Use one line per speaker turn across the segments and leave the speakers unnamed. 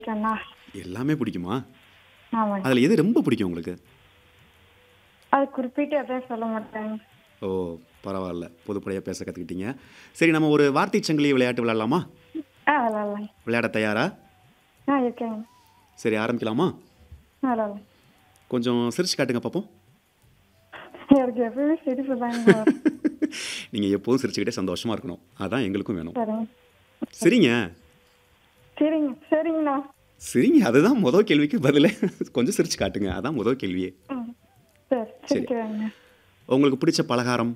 அண்ணா
எல்லாமே பிடிக்குமா
ஆமாங்க
அதில் எது ரொம்ப பிடிக்கும் உங்களுக்கு
அது குறிப்பிட்டு எதையும் சொல்ல மாட்டாங்க
ஓ பரவாயில்ல பொதுப்படையாக பேச கற்றுக்கிட்டீங்க சரி நம்ம ஒரு வார்த்தை சங்கிலி விளையாட்டு விளையாடலாமா
ஆ விளாட்லாங்க
விளையாட தயாரா
ஆ இருக்கேங்க
சரி ஆரம்பிக்கலாமா
ஆ விளாட்லாம்
கொஞ்சம் சிரிச்சு காட்டுங்க பார்ப்போம்
எனக்கு எப்பவுமே சிரிப்பு தாங்க வரும்.
நீங்கள் எப்போதும் சிரிச்சுக்கிட்டே சந்தோஷமாக இருக்கணும் அதான் எங்களுக்கும் வேணும்
சரிங்க
சரிங்க
சரிங்க சரிங்கண்ணா
சரிங்க அதுதான் முதல் கேள்விக்கு பதில் கொஞ்சம் சிரிச்சு காட்டுங்க அதான் முதல் கேள்வியே
ம் சரி சிரிக்கிறாங்க
உங்களுக்கு பிடிச்ச பலகாரம்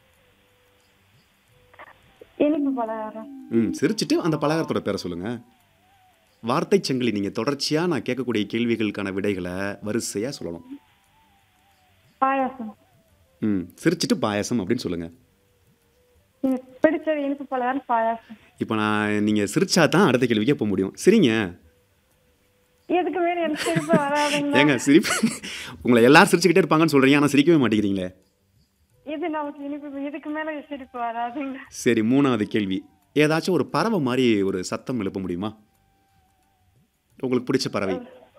இனிப்பு பலகாரம்
ம் சிரிச்சிட்டு அந்த பலகாரத்தோட பேரை சொல்லுங்கள் வார்த்தை சங்கிலி நீங்கள் தொடர்ச்சியாக நான் கேட்கக்கூடிய கேள்விகளுக்கான விடைகளை வரிசையாக சொல்லணும்
பாயாசம்
ம் சிரிச்சிட்டு பாயாசம் அப்படின்னு சொல்லுங்கள்
எனக்கு பிடிச்சது இனிப்பு பலகாரம் பாயாசம்
இப்போ நான் நீங்கள் சிரிச்சா தான் அடுத்த கேள்விக்கே போக முடியும் சரிங்க
இதுக்கு மேல எனக்கு சிரிப்பு வராதுங்க
ஏங்க சிரிப்பு உங்களை எல்லாரும் சிரிச்சுக்கிட்டே இருப்பாங்கன்னு சொல்கிறீங்க ஆனால் சிரிக்கவே மாட்டேங்கிறீங்களே
இது நமக்கு இனிப்பு இதுக்கு மேல சிரிப்பு வராதுங்க
சரி மூணாவது கேள்வி ஏதாச்சும் ஒரு பறவை மாதிரி ஒரு சத்தம் எழுப்ப முடியுமா உங்களுக்கு பிடிச்ச பறவை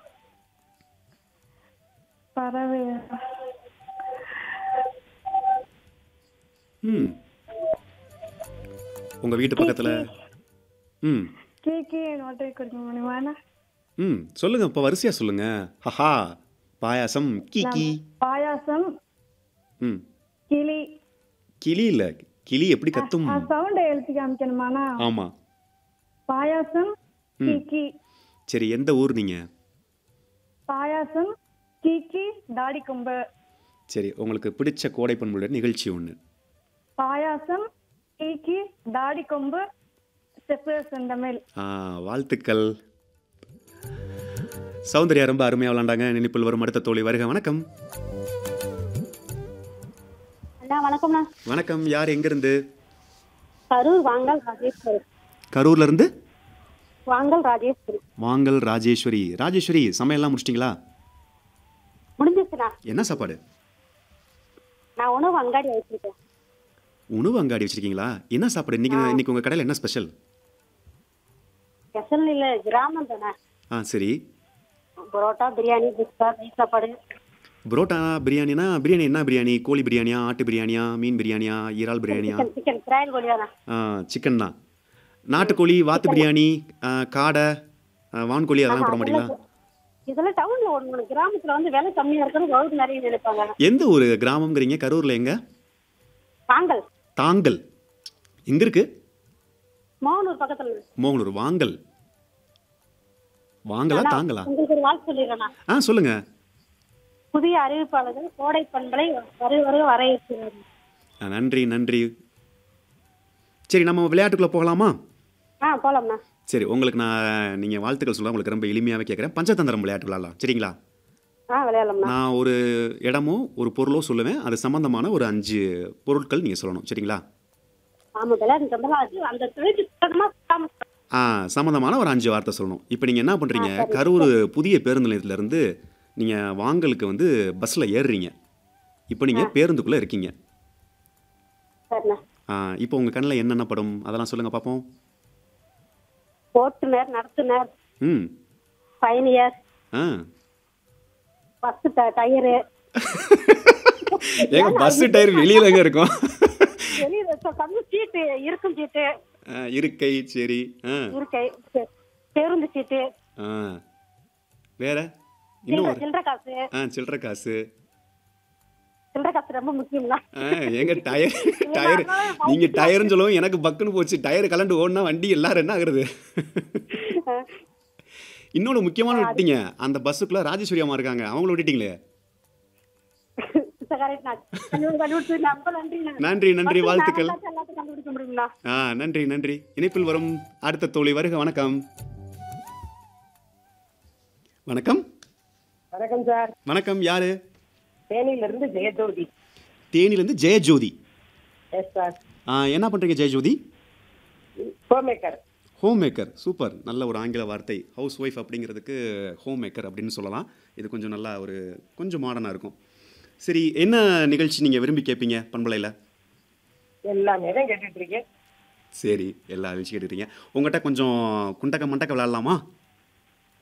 பறவை
ம் உங்கள் வீட்டு பக்கத்தில் ம்
கேக்கி நோட்டை கொடுக்க முடியுமாண்ணா
ம் சொல்லுங்க இப்போ வரிசையாக சொல்லுங்க ஹஹா பாயாசம் கீக்கி
பாயாசம்
ம்
கிளி
கிளி இல்லை கிளி எப்படி கத்தும்
சவுண்டை எழுதி காமிக்கணுமாண்ணா
ஆமாம்
பாயாசம் கீக்கி
சரி எந்த ஊர் நீங்கள்
பாயாசம் கீக்கி தாடி கொம்பு
சரி உங்களுக்கு பிடிச்ச கோடை பண்புள்ள நிகழ்ச்சி ஒன்று
பாயாசம் கீக்கி தாடி கொம்பு செப்பு செந்தமிழ்
வாழ்த்துக்கள் சௌந்தர்யா ரொம்ப அருமையாக விளாண்டாங்க நினைப்பில் வரும் அடுத்த தோழி வருக வணக்கம்
அண்ணா வணக்கம்ண்ணா
வணக்கம் யார் எங்கேருந்து
கரூர் வாங்கல் ராஜேஸ்வரி
கரூர்லேருந்து
வாங்கல் ராஜேஸ்வரி
வாங்கல் ராஜேஸ்வரி ராஜேஸ்வரி சமையல்லாம் முடிச்சிட்டிங்களா
முடிஞ்சிச்சுண்ணா
என்ன சாப்பாடு
நான் உணவு அங்காடி வச்சிருக்கேன்
உணவு அங்காடி வச்சிருக்கீங்களா என்ன சாப்பாடு இன்னைக்கு இன்னைக்கு உங்கள் கடையில் என்ன ஸ்பெஷல்
ஸ்பெஷல் இல்லை கிராமம் தானே
ஆ சரி
பரோட்டா பிரியாணி குஸ்கா நெய் சாப்பாடு
புரோட்டா பிரியாணினா பிரியாணி என்ன பிரியாணி கோழி பிரியாணியா ஆட்டு பிரியாணியா மீன் பிரியாணியா இறால் பிரியாணியா
சிக்கன் சிக்கன் பிராயல் கோழி தானே
சிக்கன் தான் நாட்டுக்கோழி வாத்து பிரியாணி ஆ, காடை ஆ, வான்கோழி அதெல்லாம் போட மாட்டீங்களா
இதெல்லாம் டவுன்ல ஓடணும் கிராமத்துல வந்து விலை கம்மியா இருக்கணும் கவுட் நிறைய நினைப்பாங்க
எந்த ஒரு கிராமம்ங்கிறீங்க கரூரில் எங்க
வாங்கல்
தாங்கல் எங்க இருக்கு
மோகனூர் பக்கத்துல
மோகனூர் வாங்கல் வாங்கலா தாங்கலா
உங்களுக்கு ஒரு வாழ்த்து சொல்லிடுறேண்ணா
ஆ சொல்லுங்க
புதிய அறிவிப்பாளர்கள் கோடை பண்பலை வரு வரு வரவேற்கிறார்
ஆ, நன்றி நன்றி சரி நம்ம விளையாட்டுக்குள்ளே போகலாமா
ஆ போலாம்ண்ணா
சரி உங்களுக்கு நான் நீங்கள் வாழ்த்துக்கள் சொல்ல உங்களுக்கு ரொம்ப எளிமையாகவே கேட்குறேன் பஞ்சதந்திரம் விளையாட்டு விளையாடலாம் சரிங்களா
ஆ விளையாடலாம்ண்ணா
நான் ஒரு இடமோ ஒரு பொருளோ சொல்லுவேன் அது சம்பந்தமான ஒரு அஞ்சு பொருட்கள் நீங்கள் சொல்லணும் சரிங்களா
ஆமா விளையாடுறதுலாம் அது அந்த தொழிலுக்கு சுத்தமா சுத்தாம
ஆ சம்மந்தமான ஒரு அஞ்சு வார்த்தை சொல்லணும் இப்போ நீங்கள் என்ன பண்ணுறீங்க கரூர் புதிய பேருந்து நிலையத்திலேருந்து நீங்கள் வாங்கலுக்கு வந்து பஸ்ஸில் ஏறுறீங்க இப்போ நீங்கள் பேருந்துக்குள்ளே இருக்கீங்க
சரிண்ணா
ஆ இப்போ உங்கள் கண்ணில் என்னென்ன படம் அதெல்லாம் சொல்லுங்கள் பார்ப்போம்
ஓட்டுநர் நடத்துனர்
ம்
பயணியர்
ஆ
பஸ் டயரு
ஏங்க பஸ்ஸு டயர் வெளியில எங்க இருக்கும்
வெளியில கம்மி சீட்டு இருக்கும் சீட்டு
ஆ, இருக்கை சரி ஆ
இருக்கை பெ- பேருந்து சீட்டு
ஆ வேற இன்னும் ஒரு
சில்லற காசு
ஆ சில்லற காசு
சில்லற காசு ரொம்ப முக்கியம் தான்
ஆ எங்க டயர் டயர் நீங்க டயர்னு சொல்லவும் எனக்கு பக்குன்னு போச்சு டயர் கலண்டு ஓடினா வண்டி எல்லாரும் என்ன ஆகுறது இன்னொன்று முக்கியமான விட்டீங்க அந்த பஸ்ஸுக்குள்ள ராஜேஸ்வரி அம்மா இருக்காங்க அவங்கள விட்டுட்டீங்களே
கரெக்ட் கண்டுபிடிச்சு ரொம்ப நன்றி
நன்றி நன்றி வாழ்த்துக்கள்
எல்லாத்தையும் கண்டுபிடிக்க முடியுங்களா
ஆ நன்றி நன்றி இணைப்பில் வரும் அடுத்த தோழி வருக வணக்கம் வணக்கம்
வணக்கம் சார்
வணக்கம் யாரு
தேனியில இருந்து ஜெயஜோதி
தேனிலேருந்து ஜெயஜோதி
எஸ் சார்
ஆ, என்ன பண்ணுறீங்க Jayajothi
homemaker
homemaker super நல்ல ஒரு ஆங்கில வார்த்தை ஹவுஸ் ஒய்ஃப் அப்படிங்கிறதுக்கு ஹோம் மேக்கர் அப்படின்னு சொல்லலாம் இது கொஞ்சம் நல்லா ஒரு கொஞ்சம் மாடர்னாக இருக்கும் சரி என்ன நிகழ்ச்சி நீங்கள் விரும்பி கேட்பீங்க பண்பலையில்
எல்லாமே தான் கேட்டுட்டு இருக்கேன்
சரி எல்லா நிகழ்ச்சி கேட்டுட்டீங்க உங்கள்கிட்ட கொஞ்சம் குண்டக்க மண்டக்க விளாட்லாமா